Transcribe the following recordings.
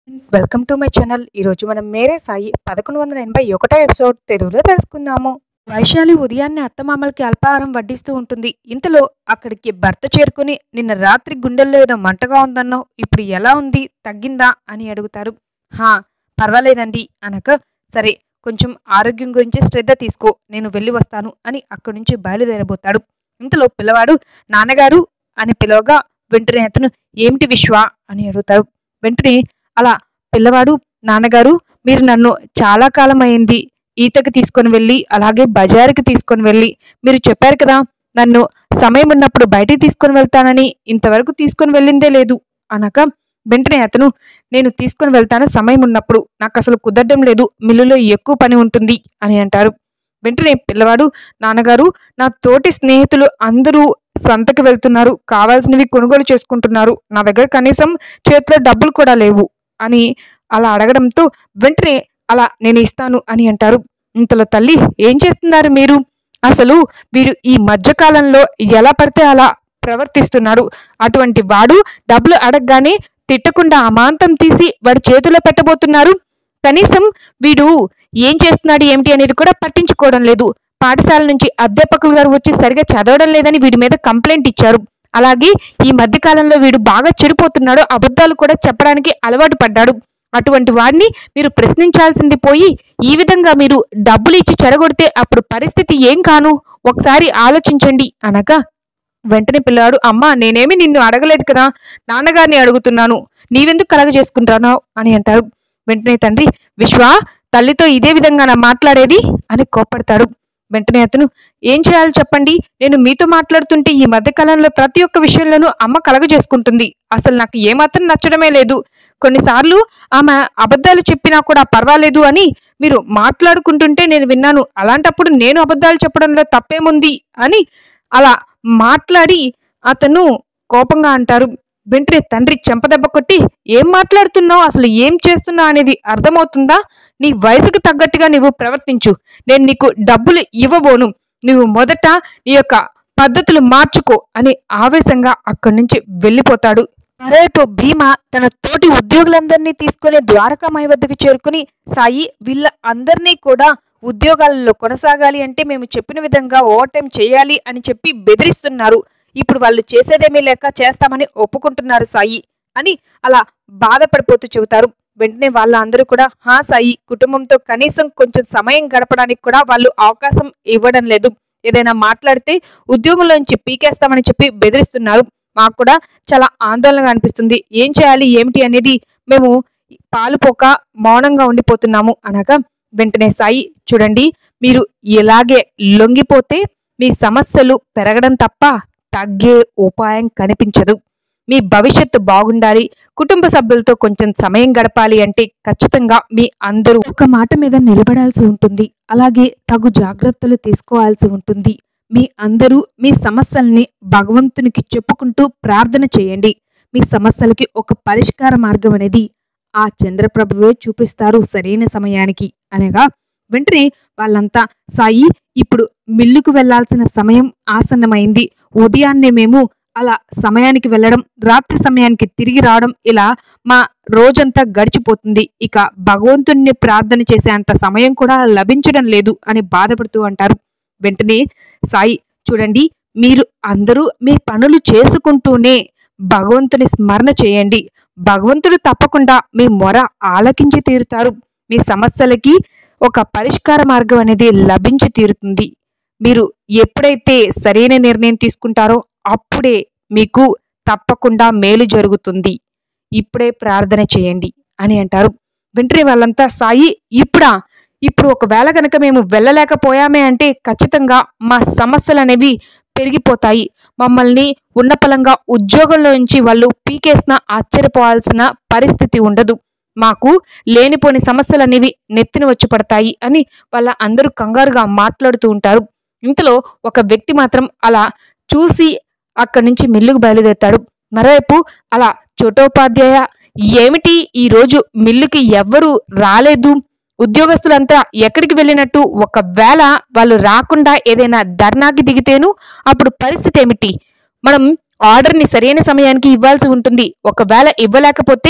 welcome to my channel ఈరోజు మనం మేరే సాయి పదకొండు వందల ఎనభై ఒకటో ఎపిసోడ్ తెలుగులో తెలుసుకుందాము వైశాలి ఉదయాన్నే అత్తమామలకి అల్పాహారం వడ్డిస్తూ ఉంటుంది ఇంతలో అక్కడికి భర్త చేరుకుని నిన్న రాత్రి గుండెల్లో ఏదో మంటగా ఉందన్నావు ఇప్పుడు ఎలా ఉంది తగ్గిందా అని అడుగుతారు హా పర్వాలేదండి అనక సరే కొంచెం ఆరోగ్యం గురించి శ్రద్ధ తీసుకో నేను వెళ్ళి వస్తాను అని అక్కడి నుంచి బయలుదేరబోతాడు ఇంతలో పిల్లవాడు నాన్నగారు అని పిలవగా వెంటనే అతను ఏమిటి విశ్వ అని అడుగుతాడు వెంటనే అలా పిల్లవాడు నాన్నగారు మీరు నన్ను చాలా కాలం అయింది ఈతకి తీసుకొని వెళ్ళి అలాగే బజారుకి తీసుకొని వెళ్ళి మీరు చెప్పారు కదా నన్ను సమయం ఉన్నప్పుడు బయటికి తీసుకొని వెళ్తానని ఇంతవరకు తీసుకొని వెళ్ళిందే లేదు అనక వెంటనే అతను నేను తీసుకొని వెళ్తాను సమయం ఉన్నప్పుడు నాకు అసలు కుదరడం లేదు మిల్లులో ఎక్కువ పని ఉంటుంది అని అంటారు వెంటనే పిల్లవాడు నాన్నగారు నా తోటి స్నేహితులు అందరూ సంతకి వెళ్తున్నారు కావాల్సినవి కొనుగోలు చేసుకుంటున్నారు నా దగ్గర కనీసం చేతిలో డబ్బులు కూడా లేవు అని అలా అడగడంతో వెంటనే అలా నేను ఇస్తాను అని అంటారు ఇంతలో తల్లి ఏం చేస్తున్నారు మీరు అసలు వీరు ఈ మధ్యకాలంలో ఎలా పడితే అలా ప్రవర్తిస్తున్నాడు అటువంటి వాడు డబ్బులు అడగగానే తిట్టకుండా అమాంతం తీసి వాడి చేతిలో పెట్టబోతున్నారు కనీసం వీడు ఏం చేస్తున్నాడు ఏమిటి అనేది కూడా పట్టించుకోవడం లేదు పాఠశాల నుంచి అధ్యాపకులు గారు వచ్చి సరిగా చదవడం లేదని వీడి మీద కంప్లైంట్ ఇచ్చారు అలాగే ఈ మధ్య కాలంలో వీడు బాగా చెడిపోతున్నాడు అబద్ధాలు కూడా చెప్పడానికి అలవాటు పడ్డాడు అటువంటి వాడిని మీరు ప్రశ్నించాల్సింది పోయి ఈ విధంగా మీరు డబ్బులు ఇచ్చి చెడగొడితే అప్పుడు పరిస్థితి ఏం కాను ఒకసారి ఆలోచించండి అనగా వెంటనే పిల్లాడు అమ్మా నేనేమి నిన్ను అడగలేదు కదా నాన్నగారిని అడుగుతున్నాను నీవెందుకు కలగ చేసుకుంటున్నావు అని అంటారు వెంటనే తండ్రి విశ్వ తల్లితో ఇదే విధంగా నా మాట్లాడేది అని కోప్పడతాడు వెంటనే అతను ఏం చేయాలో చెప్పండి నేను మీతో మాట్లాడుతుంటే ఈ మధ్య కాలంలో ప్రతి ఒక్క విషయంలోనూ అమ్మ కలగ చేసుకుంటుంది అసలు నాకు ఏమాత్రం నచ్చడమే లేదు కొన్నిసార్లు ఆమె అబద్ధాలు చెప్పినా కూడా పర్వాలేదు అని మీరు మాట్లాడుకుంటుంటే నేను విన్నాను అలాంటప్పుడు నేను అబద్ధాలు చెప్పడంలో తప్పేముంది అని అలా మాట్లాడి అతను కోపంగా అంటారు వెంటనే తండ్రి చెంపదెబ్బ కొట్టి ఏం మాట్లాడుతున్నావు అసలు ఏం చేస్తున్నావు అనేది అర్థమవుతుందా నీ వయసుకు తగ్గట్టుగా నువ్వు ప్రవర్తించు నేను నీకు డబ్బులు ఇవ్వబోను నువ్వు మొదట నీ యొక్క పద్ధతులు మార్చుకో అని ఆవేశంగా అక్కడి నుంచి వెళ్ళిపోతాడు మరోవైపు భీమ తన తోటి ఉద్యోగులందరినీ తీసుకుని ద్వారకామాయి వద్దకు చేరుకుని సాయి వీళ్ళ అందరినీ కూడా ఉద్యోగాలలో కొనసాగాలి అంటే మేము చెప్పిన విధంగా ఓవర్ టైం చేయాలి అని చెప్పి బెదిరిస్తున్నారు ఇప్పుడు వాళ్ళు చేసేదేమీ లేక చేస్తామని ఒప్పుకుంటున్నారు సాయి అని అలా బాధపడిపోతూ చెబుతారు వెంటనే వాళ్ళ అందరూ కూడా హా సాయి కుటుంబంతో కనీసం కొంచెం సమయం గడపడానికి కూడా వాళ్ళు అవకాశం ఇవ్వడం లేదు ఏదైనా మాట్లాడితే ఉద్యోగంలోంచి పీకేస్తామని చెప్పి బెదిరిస్తున్నారు మాకు కూడా చాలా ఆందోళనగా అనిపిస్తుంది ఏం చేయాలి ఏమిటి అనేది మేము పాలు పోక మౌనంగా ఉండిపోతున్నాము అనగా వెంటనే సాయి చూడండి మీరు ఇలాగే లొంగిపోతే మీ సమస్యలు పెరగడం తప్ప తగ్గే ఉపాయం కనిపించదు మీ భవిష్యత్తు బాగుండాలి కుటుంబ సభ్యులతో కొంచెం సమయం గడపాలి అంటే ఖచ్చితంగా మీ అందరూ ఒక మాట మీద నిలబడాల్సి ఉంటుంది అలాగే తగు జాగ్రత్తలు తీసుకోవాల్సి ఉంటుంది మీ అందరూ మీ సమస్యల్ని భగవంతునికి చెప్పుకుంటూ ప్రార్థన చేయండి మీ సమస్యలకి ఒక పరిష్కార మార్గం అనేది ఆ చంద్రప్రభువే చూపిస్తారు సరైన సమయానికి అనగా వెంటనే వాళ్ళంతా సాయి ఇప్పుడు మిల్లుకు వెళ్లాల్సిన సమయం ఆసన్నమైంది ఉదయాన్నే మేము అలా సమయానికి వెళ్ళడం రాత్రి సమయానికి తిరిగి రావడం ఇలా మా రోజంతా గడిచిపోతుంది ఇక భగవంతుణ్ణి ప్రార్థన చేసే అంత సమయం కూడా లభించడం లేదు అని బాధపడుతూ అంటారు వెంటనే సాయి చూడండి మీరు అందరూ మీ పనులు చేసుకుంటూనే భగవంతుని స్మరణ చేయండి భగవంతుడు తప్పకుండా మీ మొర ఆలకించి తీరుతారు మీ సమస్యలకి ఒక పరిష్కార మార్గం అనేది లభించి తీరుతుంది మీరు ఎప్పుడైతే సరైన నిర్ణయం తీసుకుంటారో అప్పుడే మీకు తప్పకుండా మేలు జరుగుతుంది ఇప్పుడే ప్రార్థన చేయండి అని అంటారు వెంటనే వాళ్ళంతా సాయి ఇప్పుడా ఇప్పుడు ఒకవేళ కనుక మేము వెళ్ళలేకపోయామే అంటే ఖచ్చితంగా మా సమస్యలు అనేవి పెరిగిపోతాయి మమ్మల్ని ఉన్నపలంగా ఉద్యోగంలో నుంచి వాళ్ళు పీకేసిన ఆశ్చర్యపోవాల్సిన పరిస్థితి ఉండదు మాకు లేనిపోని సమస్యలు అనేవి నెత్తిన వచ్చి పడతాయి అని వాళ్ళ అందరూ కంగారుగా మాట్లాడుతూ ఉంటారు ఇంతలో ఒక వ్యక్తి మాత్రం అలా చూసి అక్కడి నుంచి మిల్లుకు బయలుదేరుతాడు మరోవైపు అలా చోటోపాధ్యాయ ఏమిటి ఈ రోజు మిల్లుకి ఎవ్వరూ రాలేదు ఉద్యోగస్తులంతా ఎక్కడికి వెళ్ళినట్టు ఒకవేళ వాళ్ళు రాకుండా ఏదైనా ధర్నాకి దిగితేను అప్పుడు పరిస్థితి ఏమిటి మనం ఆర్డర్ని సరైన సమయానికి ఇవ్వాల్సి ఉంటుంది ఒకవేళ ఇవ్వలేకపోతే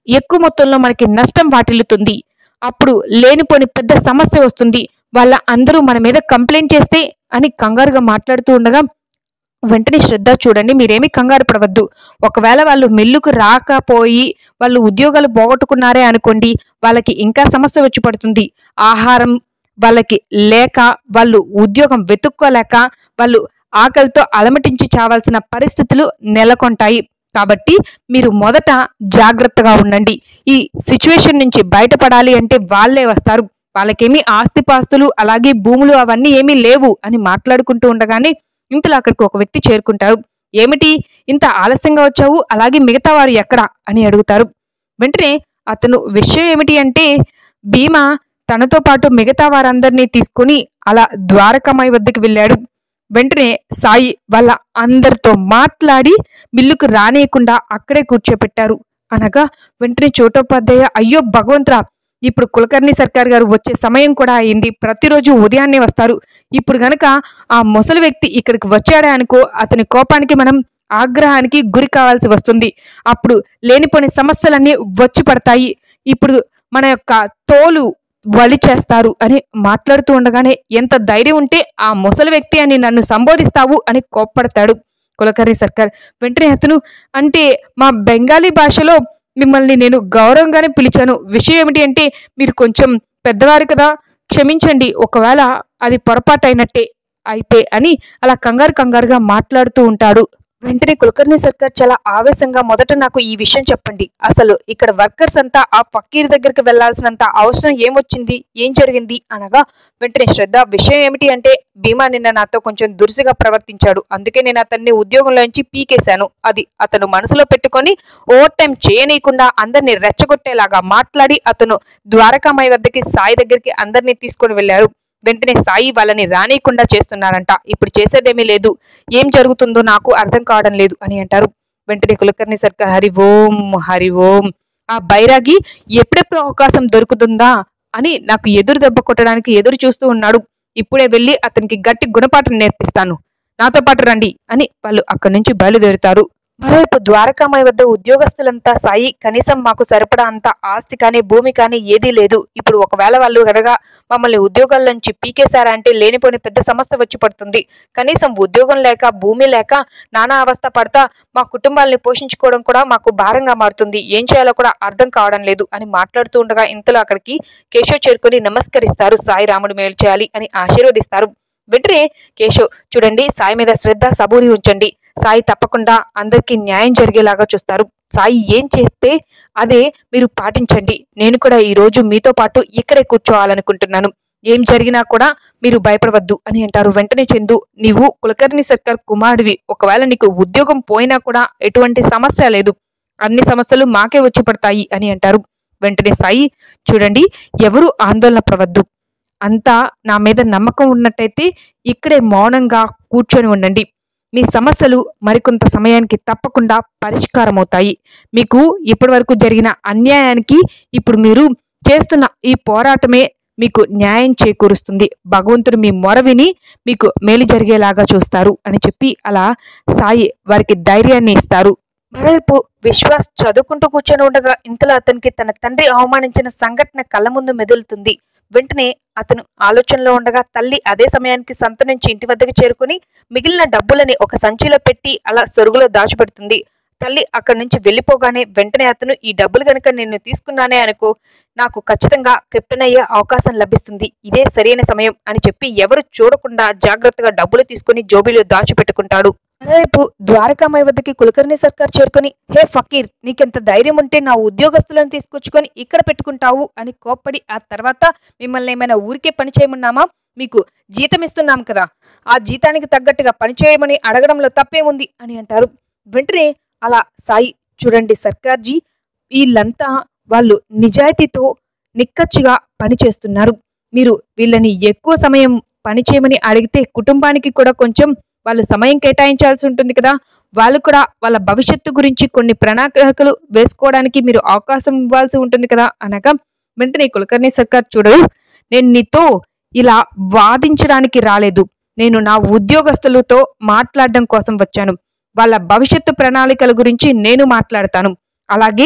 ఎక్కువ మొత్తంలో మనకి నష్టం వాటిల్లుతుంది అప్పుడు లేనిపోని పెద్ద సమస్య వస్తుంది వాళ్ళ అందరూ మన మీద కంప్లైంట్ చేస్తే అని కంగారుగా మాట్లాడుతూ ఉండగా వెంటనే శ్రద్ధ చూడండి మీరేమీ కంగారు పడవద్దు ఒకవేళ వాళ్ళు మిల్లుకు రాకపోయి వాళ్ళు ఉద్యోగాలు పోగొట్టుకున్నారే అనుకోండి వాళ్ళకి ఇంకా సమస్య వచ్చి పడుతుంది ఆహారం వాళ్ళకి లేక వాళ్ళు ఉద్యోగం వెతుక్కోలేక వాళ్ళు ఆకలితో అలమటించి చావాల్సిన పరిస్థితులు నెలకొంటాయి కాబట్టి మీరు మొదట జాగ్రత్తగా ఉండండి ఈ సిచ్యువేషన్ నుంచి బయటపడాలి అంటే వాళ్ళే వస్తారు వాళ్ళకేమీ ఆస్తిపాస్తులు అలాగే భూములు అవన్నీ ఏమీ లేవు అని మాట్లాడుకుంటూ ఉండగానే ఇంతలో అక్కడికి ఒక వ్యక్తి చేరుకుంటారు ఏమిటి ఇంత ఆలస్యంగా వచ్చావు అలాగే మిగతా వారు ఎక్కడా అని అడుగుతారు వెంటనే అతను విషయం ఏమిటి అంటే భీమా తనతో పాటు మిగతా వారందరినీ తీసుకుని అలా ద్వారకామాయి వద్దకు వెళ్ళాడు వెంటనే సాయి వాళ్ళ అందరితో మాట్లాడి మిల్లుకు రానియకుండా అక్కడే కూర్చోపెట్టారు అనగా వెంటనే చోటోపాధ్యాయ అయ్యో భగవంతురా ఇప్పుడు కులకర్ణి సర్కార్ గారు వచ్చే సమయం కూడా అయింది ప్రతిరోజు ఉదయాన్నే వస్తారు ఇప్పుడు గనక ఆ ముసలి వ్యక్తి ఇక్కడికి వచ్చాడే అనుకో అతని కోపానికి మనం ఆగ్రహానికి గురి కావాల్సి వస్తుంది అప్పుడు లేనిపోని సమస్యలన్నీ వచ్చి పడతాయి ఇప్పుడు మన యొక్క తోలు వలి చేస్తారు అని మాట్లాడుతూ ఉండగానే ఎంత ధైర్యం ఉంటే ఆ ముసలి వ్యక్తి అని నన్ను సంబోధిస్తావు అని కోప్పడతాడు కులకర్ణి సర్కార్ వెంటనే అతను అంటే మా బెంగాలీ భాషలో మిమ్మల్ని నేను గౌరవంగానే పిలిచాను విషయం ఏమిటి అంటే మీరు కొంచెం పెద్దవారు కదా క్షమించండి ఒకవేళ అది పొరపాటైనట్టే అయితే అని అలా కంగారు కంగారుగా మాట్లాడుతూ ఉంటాడు వెంటనే కులకర్ణి సర్కార్ చాలా ఆవేశంగా మొదట నాకు ఈ విషయం చెప్పండి అసలు ఇక్కడ వర్కర్స్ అంతా ఆ ఫకీర్ దగ్గరికి వెళ్లాల్సినంత అవసరం ఏమొచ్చింది ఏం జరిగింది అనగా వెంటనే శ్రద్ధ విషయం ఏమిటి అంటే భీమా నిన్న నాతో కొంచెం దురుసుగా ప్రవర్తించాడు అందుకే నేను అతన్ని ఉద్యోగంలోంచి పీకేశాను అది అతను మనసులో పెట్టుకొని ఓవర్ టైం చేయనీయకుండా అందరినీ రెచ్చగొట్టేలాగా మాట్లాడి అతను ద్వారకామాయి వద్దకి సాయి దగ్గరికి అందరినీ తీసుకొని వెళ్ళారు వెంటనే సాయి వాళ్ళని రానీయకుండా చేస్తున్నారంట ఇప్పుడు చేసేదేమీ లేదు ఏం జరుగుతుందో నాకు అర్థం కావడం లేదు అని అంటారు వెంటనే కులకర్ణి సర్కార్ హరి ఓం హరి ఓం ఆ బైరాగి ఎప్పుడెప్పుడు అవకాశం దొరుకుతుందా అని నాకు ఎదురు దెబ్బ కొట్టడానికి ఎదురు చూస్తూ ఉన్నాడు ఇప్పుడే వెళ్ళి అతనికి గట్టి గుణపాఠం నేర్పిస్తాను నాతో పాటు రండి అని వాళ్ళు అక్కడి నుంచి బయలుదేరుతారు మరోవైపు ద్వారకామాయి వద్ద ఉద్యోగస్తులంతా సాయి కనీసం మాకు సరిపడా అంత ఆస్తి కానీ భూమి కానీ ఏదీ లేదు ఇప్పుడు ఒకవేళ వాళ్ళు కనుక మమ్మల్ని ఉద్యోగాల నుంచి పీకేశారంటే లేనిపోని పెద్ద సమస్య వచ్చి పడుతుంది కనీసం ఉద్యోగం లేక భూమి లేక నానా అవస్థ పడతా మా కుటుంబాల్ని పోషించుకోవడం కూడా మాకు భారంగా మారుతుంది ఏం చేయాలో కూడా అర్థం కావడం లేదు అని మాట్లాడుతూ ఉండగా ఇంతలో అక్కడికి కేశవ్ చేరుకొని నమస్కరిస్తారు సాయి రాముడు మేలు చేయాలి అని ఆశీర్వదిస్తారు వెంటనే కేశవ్ చూడండి సాయి మీద శ్రద్ధ సబూరి ఉంచండి సాయి తప్పకుండా అందరికీ న్యాయం జరిగేలాగా చూస్తారు సాయి ఏం చేస్తే అదే మీరు పాటించండి నేను కూడా ఈ రోజు మీతో పాటు ఇక్కడే కూర్చోవాలనుకుంటున్నాను ఏం జరిగినా కూడా మీరు భయపడవద్దు అని అంటారు వెంటనే చందు నీవు కులకర్ణి సర్కార్ కుమారుడివి ఒకవేళ నీకు ఉద్యోగం పోయినా కూడా ఎటువంటి సమస్య లేదు అన్ని సమస్యలు మాకే వచ్చి పడతాయి అని అంటారు వెంటనే సాయి చూడండి ఎవరు ఆందోళన పడవద్దు అంతా నా మీద నమ్మకం ఉన్నట్టయితే ఇక్కడే మౌనంగా కూర్చొని ఉండండి మీ సమస్యలు మరికొంత సమయానికి తప్పకుండా పరిష్కారం అవుతాయి మీకు ఇప్పటివరకు జరిగిన అన్యాయానికి ఇప్పుడు మీరు చేస్తున్న ఈ పోరాటమే మీకు న్యాయం చేకూరుస్తుంది భగవంతుడు మీ మొర విని మీకు మేలు జరిగేలాగా చూస్తారు అని చెప్పి అలా సాయి వారికి ధైర్యాన్ని ఇస్తారు మరోవైపు విశ్వాస్ చదువుకుంటూ కూర్చొని ఉండగా ఇంతలో అతనికి తన తండ్రి అవమానించిన సంఘటన కళ్ళ ముందు మెదులుతుంది వెంటనే అతను ఆలోచనలో ఉండగా తల్లి అదే సమయానికి సంత నుంచి ఇంటి వద్దకు చేరుకుని మిగిలిన డబ్బులని ఒక సంచిలో పెట్టి అలా సొరుగులో దాచిపెడుతుంది తల్లి అక్కడి నుంచి వెళ్ళిపోగానే వెంటనే అతను ఈ డబ్బులు గనుక నేను తీసుకున్నానే అనుకో నాకు ఖచ్చితంగా కెప్టెన్ అయ్యే అవకాశం లభిస్తుంది ఇదే సరైన సమయం అని చెప్పి ఎవరు చూడకుండా జాగ్రత్తగా డబ్బులు తీసుకుని జోబీలో దాచిపెట్టుకుంటాడు మరోవైపు ద్వారకామాయి వద్దకి కులకర్ణి సర్కార్ చేరుకొని హే ఫకీర్ నీకెంత ధైర్యం ఉంటే నా ఉద్యోగస్తులను తీసుకొచ్చుకొని ఇక్కడ పెట్టుకుంటావు అని కోప్పడి ఆ తర్వాత మిమ్మల్ని ఏమైనా ఊరికే పని చేయమన్నామా మీకు జీతం ఇస్తున్నాం కదా ఆ జీతానికి తగ్గట్టుగా పని చేయమని అడగడంలో తప్పేముంది అని అంటారు వెంటనే అలా సాయి చూడండి సర్కార్జీ వీళ్ళంతా వాళ్ళు నిజాయితీతో నిక్కచ్చిగా పని చేస్తున్నారు మీరు వీళ్ళని ఎక్కువ సమయం పని చేయమని అడిగితే కుటుంబానికి కూడా కొంచెం వాళ్ళు సమయం కేటాయించాల్సి ఉంటుంది కదా వాళ్ళు కూడా వాళ్ళ భవిష్యత్తు గురించి కొన్ని ప్రణాళికలు వేసుకోవడానికి మీరు అవకాశం ఇవ్వాల్సి ఉంటుంది కదా అనగా వెంటనే కులకర్ణి సర్కార్ చూడు నేను నీతో ఇలా వాదించడానికి రాలేదు నేను నా ఉద్యోగస్తులతో మాట్లాడడం కోసం వచ్చాను వాళ్ళ భవిష్యత్తు ప్రణాళికల గురించి నేను మాట్లాడతాను అలాగే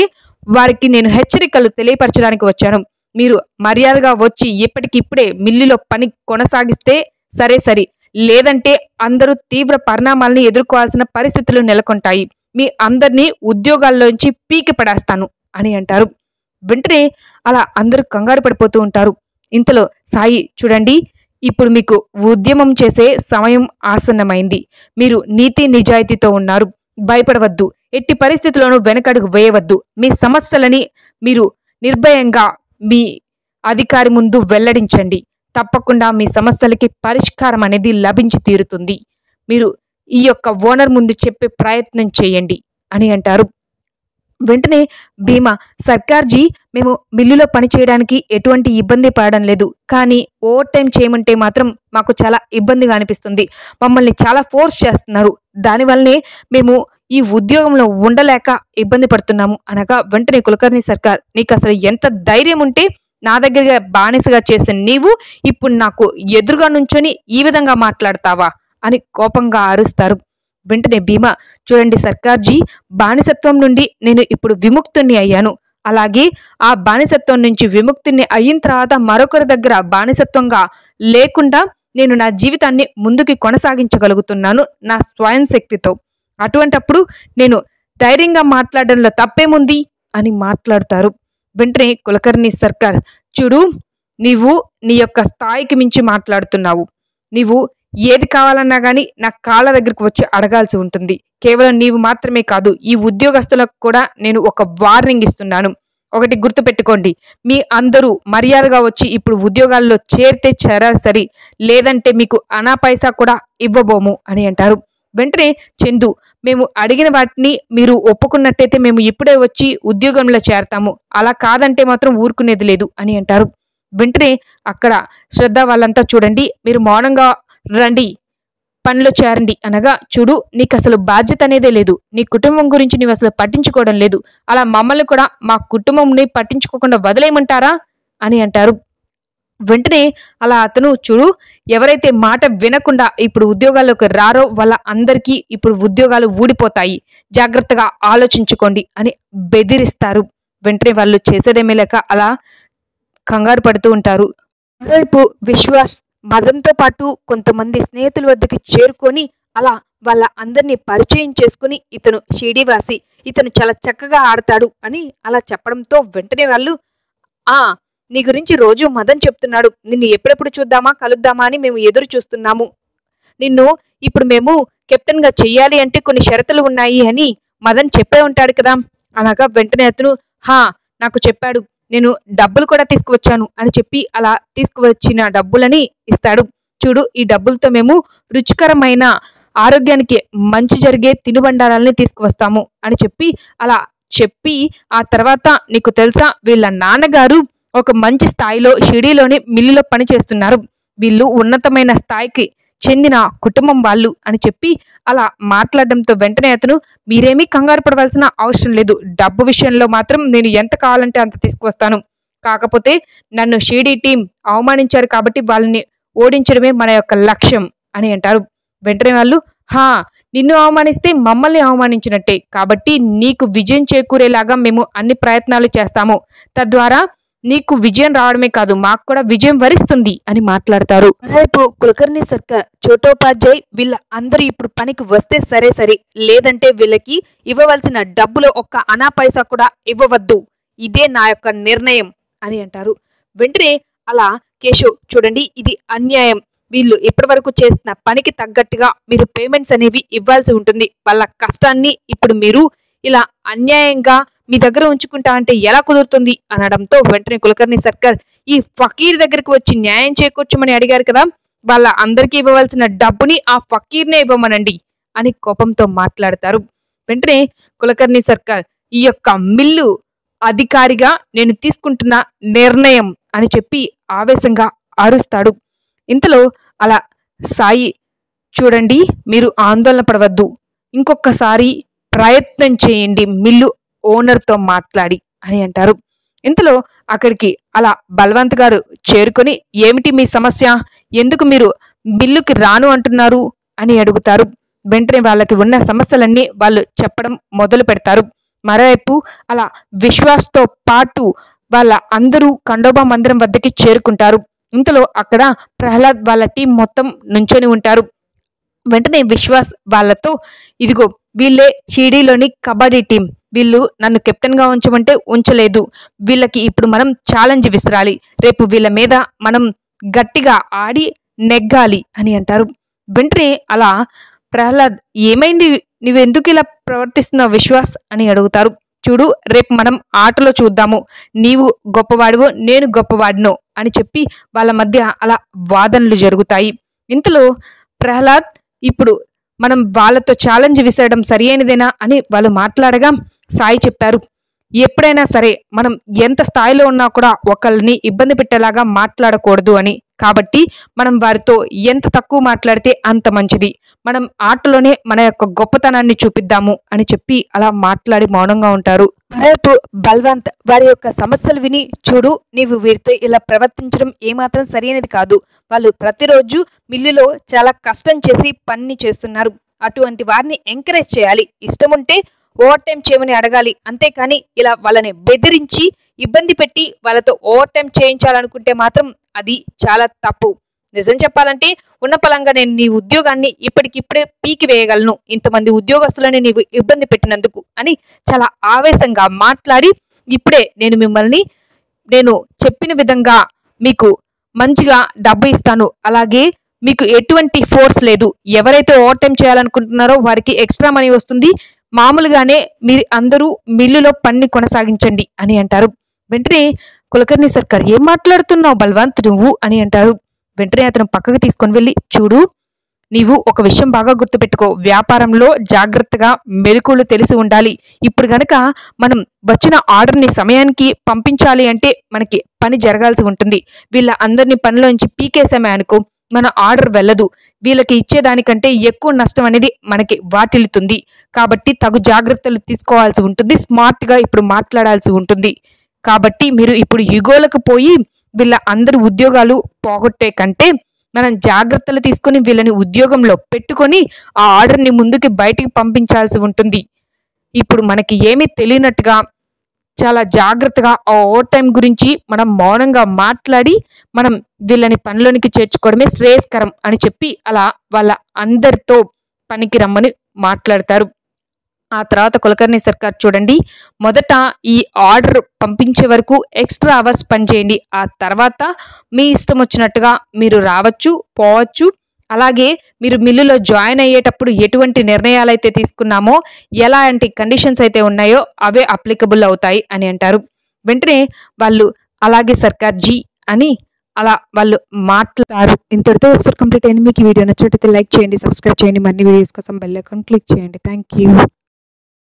వారికి నేను హెచ్చరికలు తెలియపరచడానికి వచ్చాను మీరు మర్యాదగా వచ్చి ఇప్పటికిప్పుడే మిల్లులో పని కొనసాగిస్తే సరే సరి లేదంటే అందరూ తీవ్ర పరిణామాలను ఎదుర్కోవాల్సిన పరిస్థితులు నెలకొంటాయి మీ అందరినీ ఉద్యోగాల్లోంచి పీకి పడేస్తాను అని అంటారు వెంటనే అలా అందరూ కంగారు పడిపోతూ ఉంటారు ఇంతలో సాయి చూడండి ఇప్పుడు మీకు ఉద్యమం చేసే సమయం ఆసన్నమైంది మీరు నీతి నిజాయితీతో ఉన్నారు భయపడవద్దు ఎట్టి పరిస్థితుల్లోనూ వెనకడుగు వేయవద్దు మీ సమస్యలని మీరు నిర్భయంగా మీ అధికారి ముందు వెల్లడించండి తప్పకుండా మీ సమస్యలకి పరిష్కారం అనేది లభించి తీరుతుంది మీరు ఈ యొక్క ఓనర్ ముందు చెప్పే ప్రయత్నం చేయండి అని అంటారు వెంటనే భీమా సర్కార్జీ మేము మిల్లులో పని చేయడానికి ఎటువంటి ఇబ్బంది పడడం లేదు కానీ ఓవర్ టైం చేయమంటే మాత్రం మాకు చాలా ఇబ్బందిగా అనిపిస్తుంది మమ్మల్ని చాలా ఫోర్స్ చేస్తున్నారు దానివల్లనే మేము ఈ ఉద్యోగంలో ఉండలేక ఇబ్బంది పడుతున్నాము అనగా వెంటనే కులకర్ణి సర్కార్ నీకు అసలు ఎంత ధైర్యం ఉంటే నా దగ్గరగా బానిసగా చేసిన నీవు ఇప్పుడు నాకు ఎదురుగా నుంచొని ఈ విధంగా మాట్లాడతావా అని కోపంగా అరుస్తారు వెంటనే భీమా చూడండి సర్కార్జీ బానిసత్వం నుండి నేను ఇప్పుడు విముక్తుణ్ణి అయ్యాను అలాగే ఆ బానిసత్వం నుంచి విముక్తుణ్ణి అయిన తర్వాత మరొకరి దగ్గర బానిసత్వంగా లేకుండా నేను నా జీవితాన్ని ముందుకి కొనసాగించగలుగుతున్నాను నా స్వయం శక్తితో అటువంటప్పుడు నేను ధైర్యంగా మాట్లాడడంలో తప్పేముంది అని మాట్లాడతారు వెంటనే కులకర్ణి సర్కార్ చూడు నీవు నీ యొక్క స్థాయికి మించి మాట్లాడుతున్నావు నీవు ఏది కావాలన్నా కానీ నా కాళ్ళ దగ్గరికి వచ్చి అడగాల్సి ఉంటుంది కేవలం నీవు మాత్రమే కాదు ఈ ఉద్యోగస్తులకు కూడా నేను ఒక వార్నింగ్ ఇస్తున్నాను ఒకటి గుర్తుపెట్టుకోండి మీ అందరూ మర్యాదగా వచ్చి ఇప్పుడు ఉద్యోగాల్లో చేరితే చేరాలి సరి లేదంటే మీకు అనా పైసా కూడా ఇవ్వబోము అని అంటారు వెంటనే చందు మేము అడిగిన వాటిని మీరు ఒప్పుకున్నట్టయితే మేము ఇప్పుడే వచ్చి ఉద్యోగంలో చేరతాము అలా కాదంటే మాత్రం ఊరుకునేది లేదు అని అంటారు వెంటనే అక్కడ శ్రద్ధ వాళ్ళంతా చూడండి మీరు మౌనంగా రండి పనిలో చేరండి అనగా చూడు నీకు అసలు బాధ్యత అనేదే లేదు నీ కుటుంబం గురించి నీవు అసలు పట్టించుకోవడం లేదు అలా మమ్మల్ని కూడా మా కుటుంబంని పట్టించుకోకుండా వదిలేయమంటారా అని అంటారు వెంటనే అలా అతను చూడు ఎవరైతే మాట వినకుండా ఇప్పుడు ఉద్యోగాల్లోకి రారో వాళ్ళ అందరికీ ఇప్పుడు ఉద్యోగాలు ఊడిపోతాయి జాగ్రత్తగా ఆలోచించుకోండి అని బెదిరిస్తారు వెంటనే వాళ్ళు చేసేదేమీ లేక అలా కంగారు పడుతూ ఉంటారు మరోవైపు విశ్వాస్ మదన్తో పాటు కొంతమంది స్నేహితుల వద్దకు చేరుకొని అలా వాళ్ళ అందరినీ పరిచయం చేసుకుని ఇతను షిడివాసి ఇతను చాలా చక్కగా ఆడతాడు అని అలా చెప్పడంతో వెంటనే వాళ్ళు ఆ నీ గురించి రోజు మదన్ చెప్తున్నాడు నిన్ను ఎప్పుడెప్పుడు చూద్దామా కలుద్దామా అని మేము ఎదురు చూస్తున్నాము నిన్ను ఇప్పుడు మేము కెప్టెన్ గా చెయ్యాలి అంటే కొన్ని షరతులు ఉన్నాయి అని మదన్ చెప్పే ఉంటాడు కదా అనగా వెంటనే అతను హా నాకు చెప్పాడు నేను డబ్బులు కూడా తీసుకువచ్చాను అని చెప్పి అలా తీసుకువచ్చిన డబ్బులని ఇస్తాడు చూడు ఈ డబ్బులతో మేము రుచికరమైన ఆరోగ్యానికి మంచి జరిగే తినుబండారాలని తీసుకువస్తాము అని చెప్పి అలా చెప్పి ఆ తర్వాత నీకు తెలుసా వీళ్ళ నాన్నగారు ఒక మంచి స్థాయిలో షిడీలోని మిల్లులో పనిచేస్తున్నారు వీళ్ళు ఉన్నతమైన స్థాయికి చెందిన కుటుంబం వాళ్ళు అని చెప్పి అలా మాట్లాడడంతో వెంటనే అతను మీరేమీ కంగారు పడవలసిన అవసరం లేదు డబ్బు విషయంలో మాత్రం నేను ఎంత కావాలంటే అంత తీసుకువస్తాను కాకపోతే నన్ను షీడీ టీం అవమానించారు కాబట్టి వాళ్ళని ఓడించడమే మన యొక్క లక్ష్యం అని అంటారు వెంటనే వాళ్ళు హా నిన్ను అవమానిస్తే మమ్మల్ని అవమానించినట్టే కాబట్టి నీకు విజయం చేకూరేలాగా మేము అన్ని ప్రయత్నాలు చేస్తాము తద్వారా నీకు విజయం రావడమే కాదు మాకు కూడా విజయం వరిస్తుంది అని మాట్లాడతారు రేపు కులకర్ణి సర్కార్ చోటోపాధ్యాయ్ వీళ్ళ అందరూ ఇప్పుడు పనికి వస్తే సరే సరే లేదంటే వీళ్ళకి ఇవ్వవలసిన డబ్బులో ఒక్క అనా పైసా కూడా ఇవ్వవద్దు ఇదే నా యొక్క నిర్ణయం అని అంటారు వెంటనే అలా కేశవ్ చూడండి ఇది అన్యాయం వీళ్ళు ఇప్పటివరకు చేసిన పనికి తగ్గట్టుగా మీరు పేమెంట్స్ అనేవి ఇవ్వాల్సి ఉంటుంది వాళ్ళ కష్టాన్ని ఇప్పుడు మీరు ఇలా అన్యాయంగా మీ దగ్గర ఉంచుకుంటా అంటే ఎలా కుదురుతుంది అనడంతో వెంటనే కులకర్ణి సర్కార్ ఈ ఫకీర్ దగ్గరికి వచ్చి న్యాయం చేకూర్చమని అడిగారు కదా వాళ్ళ అందరికీ ఇవ్వవలసిన డబ్బుని ఆ ఫకీర్నే ఇవ్వమనండి అని కోపంతో మాట్లాడతారు వెంటనే కులకర్ణి సర్కార్ ఈ యొక్క మిల్లు అధికారిగా నేను తీసుకుంటున్న నిర్ణయం అని చెప్పి ఆవేశంగా అరుస్తాడు ఇంతలో అలా సాయి చూడండి మీరు ఆందోళన పడవద్దు ఇంకొకసారి ప్రయత్నం చేయండి మిల్లు ఓనర్తో మాట్లాడి అని అంటారు ఇంతలో అక్కడికి అలా బల్వంత్ గారు చేరుకొని ఏమిటి మీ సమస్య ఎందుకు మీరు మిల్లుకి రాను అంటున్నారు అని అడుగుతారు వెంటనే వాళ్ళకి ఉన్న సమస్యలన్నీ వాళ్ళు చెప్పడం మొదలు పెడతారు మరోవైపు అలా విశ్వాస్తో పాటు వాళ్ళ అందరూ ఖండోబా మందిరం వద్దకి చేరుకుంటారు ఇంతలో అక్కడ ప్రహ్లాద్ వాళ్ళ టీం మొత్తం నుంచొని ఉంటారు వెంటనే విశ్వాస్ వాళ్ళతో ఇదిగో వీళ్ళే షిడీలోని కబడ్డీ టీం వీళ్ళు నన్ను కెప్టెన్గా ఉంచమంటే ఉంచలేదు వీళ్ళకి ఇప్పుడు మనం ఛాలెంజ్ విసరాలి రేపు వీళ్ళ మీద మనం గట్టిగా ఆడి నెగ్గాలి అని అంటారు వెంటనే అలా ప్రహ్లాద్ ఏమైంది నువ్వెందుకు ఇలా ప్రవర్తిస్తున్నావు విశ్వాస్ అని అడుగుతారు చూడు రేపు మనం ఆటలో చూద్దాము నీవు గొప్పవాడివో నేను గొప్పవాడినో అని చెప్పి వాళ్ళ మధ్య అలా వాదనలు జరుగుతాయి ఇంతలో ప్రహ్లాద్ ఇప్పుడు మనం వాళ్ళతో ఛాలెంజ్ విసరడం సరి అయినదేనా అని వాళ్ళు మాట్లాడగా సాయి చెప్పారు ఎప్పుడైనా సరే మనం ఎంత స్థాయిలో ఉన్నా కూడా ఒకళ్ళని ఇబ్బంది పెట్టేలాగా మాట్లాడకూడదు అని కాబట్టి మనం వారితో ఎంత తక్కువ మాట్లాడితే అంత మంచిది మనం ఆటలోనే మన యొక్క గొప్పతనాన్ని చూపిద్దాము అని చెప్పి అలా మాట్లాడి మౌనంగా ఉంటారు మరోవైపు బల్వంత్ వారి యొక్క సమస్యలు విని చూడు నీవు వీరితో ఇలా ప్రవర్తించడం ఏమాత్రం సరైనది కాదు వాళ్ళు ప్రతిరోజు మిల్లులో చాలా కష్టం చేసి పని చేస్తున్నారు అటువంటి వారిని ఎంకరేజ్ చేయాలి ఇష్టం ఉంటే ఓవర్ టైం చేయమని అడగాలి అంతేకాని ఇలా వాళ్ళని బెదిరించి ఇబ్బంది పెట్టి వాళ్ళతో ఓవర్ టైం చేయించాలనుకుంటే మాత్రం అది చాలా తప్పు నిజం చెప్పాలంటే ఉన్న పలంగా నేను నీ ఉద్యోగాన్ని ఇప్పటికిప్పుడే పీకి వేయగలను ఇంతమంది ఉద్యోగస్తులని నీవు ఇబ్బంది పెట్టినందుకు అని చాలా ఆవేశంగా మాట్లాడి ఇప్పుడే నేను మిమ్మల్ని నేను చెప్పిన విధంగా మీకు మంచిగా డబ్బు ఇస్తాను అలాగే మీకు ఎటువంటి ఫోర్స్ లేదు ఎవరైతే ఓవర్ టైం చేయాలనుకుంటున్నారో వారికి ఎక్స్ట్రా మనీ వస్తుంది మామూలుగానే మీరు అందరూ మిల్లులో పని కొనసాగించండి అని అంటారు వెంటనే కులకర్ణి సర్కార్ ఏం మాట్లాడుతున్నావు బల్వంత్ నువ్వు అని అంటారు వెంటనే అతను పక్కకు తీసుకొని వెళ్ళి చూడు నీవు ఒక విషయం బాగా గుర్తుపెట్టుకో వ్యాపారంలో జాగ్రత్తగా మెలకువలు తెలిసి ఉండాలి ఇప్పుడు గనక మనం వచ్చిన ఆర్డర్ని సమయానికి పంపించాలి అంటే మనకి పని జరగాల్సి ఉంటుంది వీళ్ళ అందరినీ పనిలోంచి పీకేసామే అనుకో మన ఆర్డర్ వెళ్ళదు వీళ్ళకి ఇచ్చేదానికంటే ఎక్కువ నష్టం అనేది మనకి వాటిల్లుతుంది కాబట్టి తగు జాగ్రత్తలు తీసుకోవాల్సి ఉంటుంది స్మార్ట్గా ఇప్పుడు మాట్లాడాల్సి ఉంటుంది కాబట్టి మీరు ఇప్పుడు యుగోలకు పోయి వీళ్ళ అందరి ఉద్యోగాలు పోగొట్టే కంటే మనం జాగ్రత్తలు తీసుకొని వీళ్ళని ఉద్యోగంలో పెట్టుకొని ఆ ఆర్డర్ని ముందుకి బయటికి పంపించాల్సి ఉంటుంది ఇప్పుడు మనకి ఏమీ తెలియనట్టుగా చాలా జాగ్రత్తగా ఆ ఓవర్ టైం గురించి మనం మౌనంగా మాట్లాడి మనం వీళ్ళని పనిలోనికి చేర్చుకోవడమే శ్రేయస్కరం అని చెప్పి అలా వాళ్ళ అందరితో పనికి రమ్మని మాట్లాడతారు ఆ తర్వాత కులకర్ణి సర్కార్ చూడండి మొదట ఈ ఆర్డర్ పంపించే వరకు ఎక్స్ట్రా అవర్స్ పనిచేయండి ఆ తర్వాత మీ ఇష్టం వచ్చినట్టుగా మీరు రావచ్చు పోవచ్చు అలాగే మీరు మిల్లులో జాయిన్ అయ్యేటప్పుడు ఎటువంటి నిర్ణయాలు అయితే తీసుకున్నామో ఎలాంటి కండిషన్స్ అయితే ఉన్నాయో అవే అప్లికబుల్ అవుతాయి అని అంటారు వెంటనే వాళ్ళు అలాగే సర్కార్ జీ అని అలా వాళ్ళు మాట్లాడారు ఇంతటితో ఎపిసోడ్ కంప్లీట్ అయింది మీకు ఈ వీడియో నచ్చినట్లయితే లైక్ చేయండి సబ్స్క్రైబ్ చేయండి మరిన్ని వీడియోస్ కోసం బెల్ ఐకాన్ క్లిక్ చేయండి థ్యాంక్ యూ